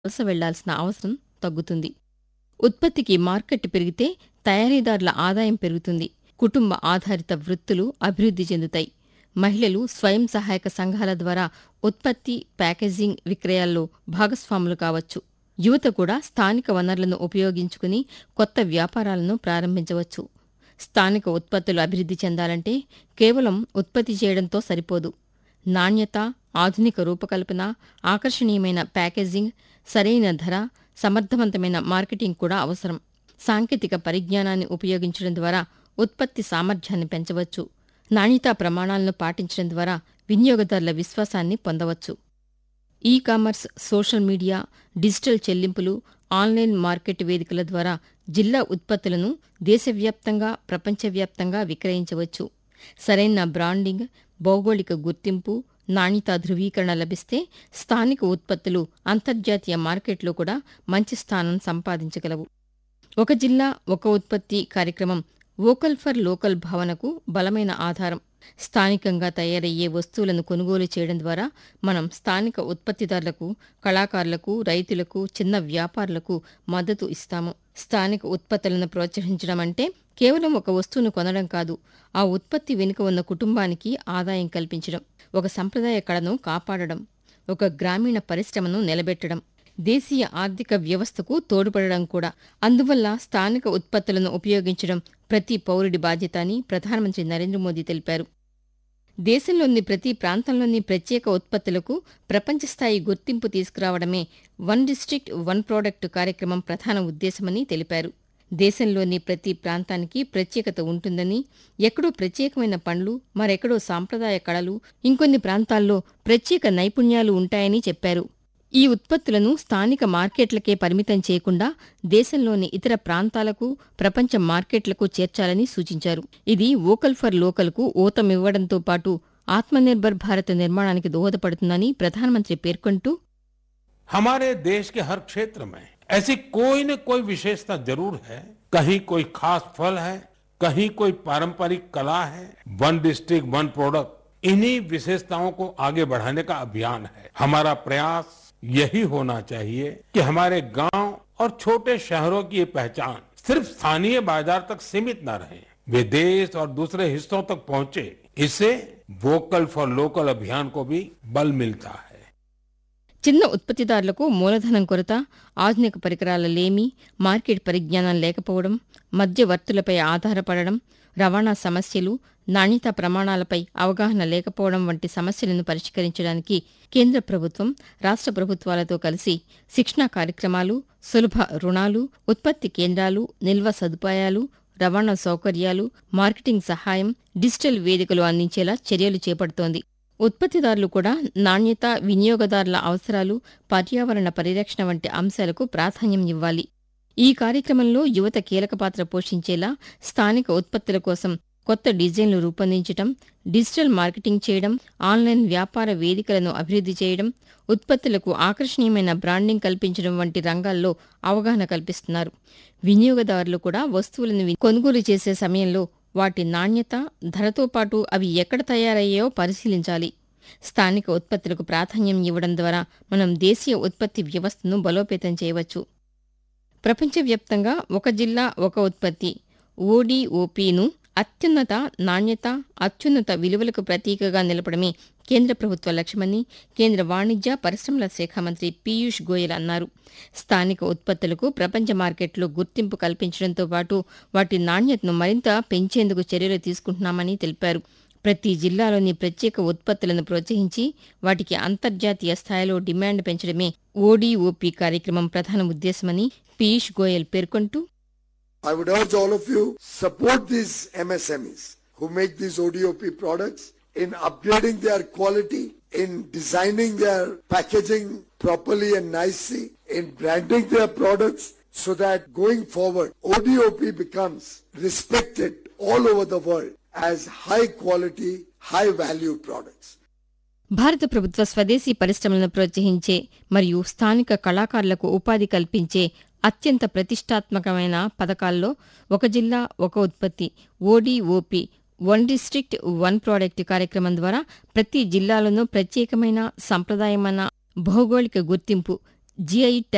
వలస వెళ్లాల్సిన అవసరం తగ్గుతుంది ఉత్పత్తికి మార్కెట్ పెరిగితే తయారీదారుల ఆదాయం పెరుగుతుంది కుటుంబ ఆధారిత వృత్తులు అభివృద్ధి చెందుతాయి మహిళలు స్వయం సహాయక సంఘాల ద్వారా ఉత్పత్తి ప్యాకేజింగ్ విక్రయాల్లో భాగస్వాములు కావచ్చు యువత కూడా స్థానిక వనరులను ఉపయోగించుకుని కొత్త వ్యాపారాలను ప్రారంభించవచ్చు స్థానిక ఉత్పత్తులు అభివృద్ధి చెందాలంటే కేవలం ఉత్పత్తి చేయడంతో సరిపోదు నాణ్యత ఆధునిక రూపకల్పన ఆకర్షణీయమైన ప్యాకేజింగ్ సరైన ధర సమర్థవంతమైన మార్కెటింగ్ కూడా అవసరం సాంకేతిక పరిజ్ఞానాన్ని ఉపయోగించడం ద్వారా ఉత్పత్తి సామర్థ్యాన్ని పెంచవచ్చు నాణ్యతా ప్రమాణాలను పాటించడం ద్వారా వినియోగదారుల విశ్వాసాన్ని పొందవచ్చు e commerce social media digital చెల్లింపులు ఆన్లైన్ మార్కెట్ వేదికల ద్వారా జిల్లా ఉత్పత్తులను దేశవ్యాప్తంగా ప్రపంచవ్యాప్తంగా విక్రయించవచ్చు సరైన బ్రాండింగ్ భౌగోళిక గుర్తింపు నాణ్యతా ధృవీకరణ లభిస్తే స్థానిక ఉత్పత్తులు అంతర్జాతీయ మార్కెట్లో కూడా మంచి స్థానం సంపాదించగలవు ఒక జిల్లా ఒక ఉత్పత్తి కార్యక్రమం వోకల్ ఫర్ లోకల్ భావనకు బలమైన ఆధారం స్థానికంగా తయారయ్యే వస్తువులను కొనుగోలు చేయడం ద్వారా మనం స్థానిక ఉత్పత్తిదారులకు కళాకారులకు రైతులకు చిన్న వ్యాపారులకు మద్దతు ఇస్తాము స్థానిక ఉత్పత్తులను ప్రోత్సహించడం అంటే కేవలం ఒక వస్తువును కొనడం కాదు ఆ ఉత్పత్తి వెనుక ఉన్న కుటుంబానికి ఆదాయం కల్పించడం ఒక సంప్రదాయ కళను కాపాడడం ఒక గ్రామీణ పరిశ్రమను నిలబెట్టడం దేశీయ ఆర్థిక వ్యవస్థకు తోడ్పడడం కూడా అందువల్ల స్థానిక ఉత్పత్తులను ఉపయోగించడం ప్రతి పౌరుడి బాధ్యత అని ప్రధానమంత్రి నరేంద్ర మోదీ తెలిపారు దేశంలోని ప్రతి ప్రాంతంలోని ప్రత్యేక ఉత్పత్తులకు ప్రపంచ స్థాయి గుర్తింపు తీసుకురావడమే వన్ డిస్ట్రిక్ట్ వన్ ప్రోడక్ట్ కార్యక్రమం ప్రధాన ఉద్దేశమని తెలిపారు దేశంలోని ప్రతి ప్రాంతానికి ప్రత్యేకత ఉంటుందని ఎక్కడో ప్రత్యేకమైన పండ్లు మరెక్కడో సాంప్రదాయ కళలు ఇంకొన్ని ప్రాంతాల్లో ప్రత్యేక నైపుణ్యాలు ఉంటాయని చెప్పారు ఈ ఉత్పత్తులను స్థానిక మార్కెట్లకే పరిమితం చేయకుండా దేశంలోని ఇతర ప్రాంతాలకు ప్రపంచ మార్కెట్లకు చేర్చాలని సూచించారు ఇది వోకల్ ఫర్ లోకల్కు ఊతమివ్వడంతో పాటు ఆత్మనిర్భర్ భారత్ నిర్మాణానికి దోహదపడుతుందని ప్రధానమంత్రి పేర్కొంటూ हमारे देश के हर क्षेत्र में ऐसी कोई न कोई विशेषता जरूर है कहीं कोई खास फल है कहीं कोई पारंपरिक कला है वन डिस्ट्रिक्ट वन प्रोडक्ट इन्हीं विशेषताओं को आगे बढ़ाने का अभियान है हमारा प्रयास यही होना चाहिए कि हमारे गांव और छोटे शहरों की ये पहचान सिर्फ स्थानीय बाजार तक सीमित न रहे वे देश और दूसरे हिस्सों तक पहुंचे इससे वोकल फॉर लोकल अभियान को भी बल मिलता है చిన్న ఉత్పత్తిదారులకు మూలధనం కొరత ఆధునిక పరికరాల లేమి మార్కెట్ పరిజ్ఞానం లేకపోవడం మధ్యవర్తులపై ఆధారపడడం రవాణా సమస్యలు నాణ్యతా ప్రమాణాలపై అవగాహన లేకపోవడం వంటి సమస్యలను పరిష్కరించడానికి కేంద్ర ప్రభుత్వం రాష్ట్ర ప్రభుత్వాలతో కలిసి శిక్షణా కార్యక్రమాలు సులభ రుణాలు ఉత్పత్తి కేంద్రాలు నిల్వ సదుపాయాలు రవాణా సౌకర్యాలు మార్కెటింగ్ సహాయం డిజిటల్ వేదికలు అందించేలా చర్యలు చేపడుతోంది ఉత్పత్తిదారులు కూడా నాణ్యత వినియోగదారుల అవసరాలు పర్యావరణ పరిరక్షణ వంటి అంశాలకు ప్రాధాన్యం ఇవ్వాలి ఈ కార్యక్రమంలో యువత కీలక పాత్ర పోషించేలా స్థానిక ఉత్పత్తుల కోసం కొత్త డిజైన్లు రూపొందించడం డిజిటల్ మార్కెటింగ్ చేయడం ఆన్లైన్ వ్యాపార వేదికలను అభివృద్ధి చేయడం ఉత్పత్తులకు ఆకర్షణీయమైన బ్రాండింగ్ కల్పించడం వంటి రంగాల్లో అవగాహన కల్పిస్తున్నారు వినియోగదారులు కూడా వస్తువులను వి- కొనుగోలు చేసే సమయంలో వాటి నాణ్యత ధరతో పాటు అవి ఎక్కడ తయారయ్యాయో పరిశీలించాలి స్థానిక ఉత్పత్తులకు ప్రాధాన్యం ఇవ్వడం ద్వారా మనం దేశీయ ఉత్పత్తి వ్యవస్థను బలోపేతం చేయవచ్చు ప్రపంచవ్యాప్తంగా ఒక జిల్లా ఒక ఉత్పత్తి ఓడిఓపిను అత్యున్నత నాణ్యత అత్యున్నత విలువలకు ప్రతీకగా నిలపడమే కేంద్ర ప్రభుత్వ లక్ష్యమని కేంద్ర వాణిజ్య పరిశ్రమల శాఖ మంత్రి పీయూష్ గోయల్ అన్నారు స్థానిక ఉత్పత్తులకు ప్రపంచ మార్కెట్లో గుర్తింపు కల్పించడంతో పాటు వాటి నాణ్యతను మరింత పెంచేందుకు చర్యలు తీసుకుంటున్నామని తెలిపారు ప్రతి జిల్లాలోని ప్రత్యేక ఉత్పత్తులను ప్రోత్సహించి వాటికి అంతర్జాతీయ స్థాయిలో డిమాండ్ పెంచడమే ఓడిఓపి కార్యక్రమం ప్రధాన ఉద్దేశమని పీయూష్ గోయల్ పేర్కొంటూ I would urge all of you support these MSMEs who make these ODOP products in upgrading their quality, in designing their packaging properly and nicely, in branding their products so that going forward ODOP becomes respected all over the world as high quality, high value products. భారత ప్రభుత్వ స్వదేశీ పరిశ్రమలను ప్రోత్సహించే మరియు స్థానిక కళాకారులకు ఉపాధి కల్పించే అత్యంత ప్రతిష్టాత్మకమైన పథకాల్లో ఒక జిల్లా ఒక ఉత్పత్తి ODOP one district one product కార్యక్రమం ద్వారా ప్రతి జిల్లాలోనూ ప్రత్యేకమైన సంప్రదాయమైన భౌగోళిక గుర్తింపు జిఐ